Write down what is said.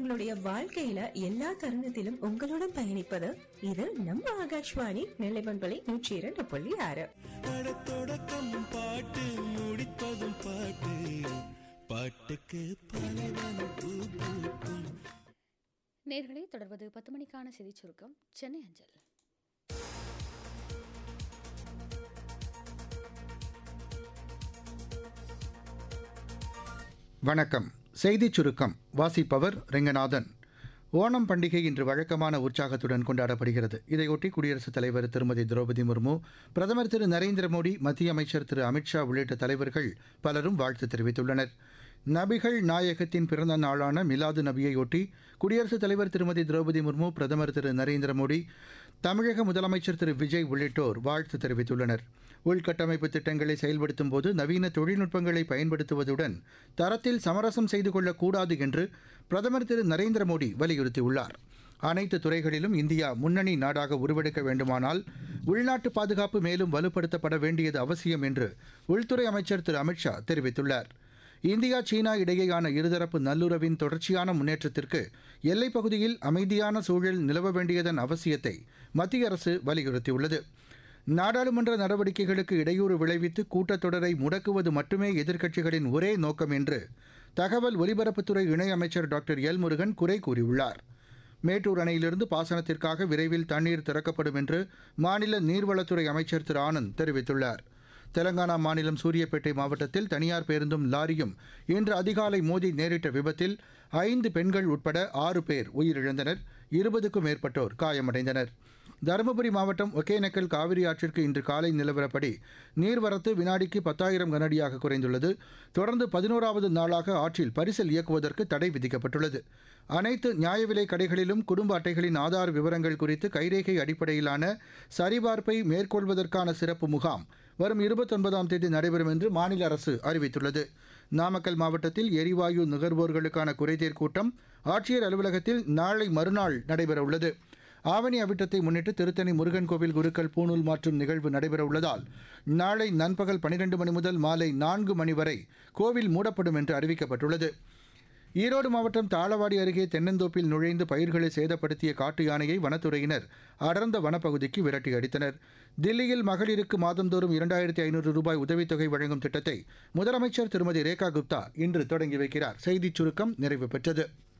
உங்களுடைய வாழ்க்கையில எல்லா தருணத்திலும் உங்களுடன் பயணிப்பது இது நம்ம ஆகாஷ்வாணி நெல்லைமண்பலை நூற்றி இரண்டு புள்ளி ஆறு அட தொடக்கம் பாட்டு முடிப்பதும் பாட்டு பாட்டுக்கு பலவனம் பூ பூக்கும் நேர்களை தொடர்வது பத்து மணிக்கான செய்திச் சுருக்கம் சென்னை அஞ்சல் வணக்கம் செய்திச் சுருக்கம் வாசிப்பவர் ரெங்கநாதன் ஓணம் பண்டிகை இன்று வழக்கமான உற்சாகத்துடன் கொண்டாடப்படுகிறது இதையொட்டி குடியரசுத் தலைவர் திருமதி திரௌபதி முர்மு பிரதமர் திரு நரேந்திர மோடி மத்திய அமைச்சர் திரு அமித்ஷா உள்ளிட்ட தலைவர்கள் பலரும் வாழ்த்து தெரிவித்துள்ளனர் நபிகள் நாயகத்தின் பிறந்த நாளான மிலாது நபியையொட்டி குடியரசுத் தலைவர் திருமதி திரௌபதி முர்மு பிரதமர் திரு நரேந்திர மோடி தமிழக முதலமைச்சர் திரு விஜய் உள்ளிட்டோர் வாழ்த்து தெரிவித்துள்ளனர் உள்கட்டமைப்பு திட்டங்களை செயல்படுத்தும் போது நவீன தொழில்நுட்பங்களை பயன்படுத்துவதுடன் தரத்தில் சமரசம் செய்து கொள்ளக்கூடாது என்று பிரதமர் திரு நரேந்திர மோடி வலியுறுத்தியுள்ளார் அனைத்து துறைகளிலும் இந்தியா முன்னணி நாடாக உருவெடுக்க வேண்டுமானால் உள்நாட்டு பாதுகாப்பு மேலும் வலுப்படுத்தப்பட வேண்டியது அவசியம் என்று உள்துறை அமைச்சர் திரு அமித்ஷா தெரிவித்துள்ளார் இந்தியா சீனா இடையேயான இருதரப்பு நல்லுறவின் தொடர்ச்சியான முன்னேற்றத்திற்கு எல்லைப் பகுதியில் அமைதியான சூழல் நிலவ வேண்டியதன் அவசியத்தை மத்திய அரசு வலியுறுத்தியுள்ளது நாடாளுமன்ற நடவடிக்கைகளுக்கு இடையூறு விளைவித்து கூட்டத்தொடரை முடக்குவது மட்டுமே எதிர்க்கட்சிகளின் ஒரே நோக்கம் என்று தகவல் ஒலிபரப்புத்துறை இணையமைச்சர் டாக்டர் எல் முருகன் குறை கூறியுள்ளார் மேட்டூர் அணையிலிருந்து பாசனத்திற்காக விரைவில் தண்ணீர் திறக்கப்படும் என்று மாநில நீர்வளத்துறை அமைச்சர் திரு ஆனந்த் தெரிவித்துள்ளார் தெலங்கானா மாநிலம் சூரியப்பேட்டை மாவட்டத்தில் தனியார் பேருந்தும் லாரியும் இன்று அதிகாலை மோதி நேரிட்ட விபத்தில் ஐந்து பெண்கள் உட்பட ஆறு பேர் உயிரிழந்தனர் இருபதுக்கும் மேற்பட்டோர் காயமடைந்தனர் தருமபுரி மாவட்டம் ஒகேனக்கல் காவிரி ஆற்றிற்கு இன்று காலை நிலவரப்படி நீர்வரத்து வினாடிக்கு பத்தாயிரம் கனஅடியாக குறைந்துள்ளது தொடர்ந்து பதினோராவது நாளாக ஆற்றில் பரிசல் இயக்குவதற்கு தடை விதிக்கப்பட்டுள்ளது அனைத்து நியாய விலை கடைகளிலும் குடும்ப அட்டைகளின் ஆதார் விவரங்கள் குறித்து கைரேகை அடிப்படையிலான சரிபார்ப்பை மேற்கொள்வதற்கான சிறப்பு முகாம் வரும் இருபத்தொன்பதாம் தேதி நடைபெறும் என்று மாநில அரசு அறிவித்துள்ளது நாமக்கல் மாவட்டத்தில் எரிவாயு நுகர்வோர்களுக்கான குறைதீர் கூட்டம் ஆட்சியர் அலுவலகத்தில் நாளை மறுநாள் நடைபெறவுள்ளது ஆவணி அவிட்டத்தை முன்னிட்டு திருத்தணி முருகன் கோவில் குருக்கள் பூணூல் மாற்றும் நிகழ்வு நடைபெறவுள்ளதால் நாளை நண்பகல் பனிரெண்டு மணி முதல் மாலை நான்கு மணி வரை கோவில் மூடப்படும் என்று அறிவிக்கப்பட்டுள்ளது ஈரோடு மாவட்டம் தாளவாடி அருகே தென்னந்தோப்பில் நுழைந்து பயிர்களை சேதப்படுத்திய காட்டு யானையை வனத்துறையினர் அடர்ந்த வனப்பகுதிக்கு விரட்டி அடித்தனர் தில்லியில் மகளிருக்கு மாதந்தோறும் இரண்டாயிரத்தி ஐநூறு ரூபாய் உதவித்தொகை வழங்கும் திட்டத்தை முதலமைச்சர் திருமதி ரேகா குப்தா இன்று தொடங்கி வைக்கிறார் செய்திச் சுருக்கம் நிறைவு பெற்றது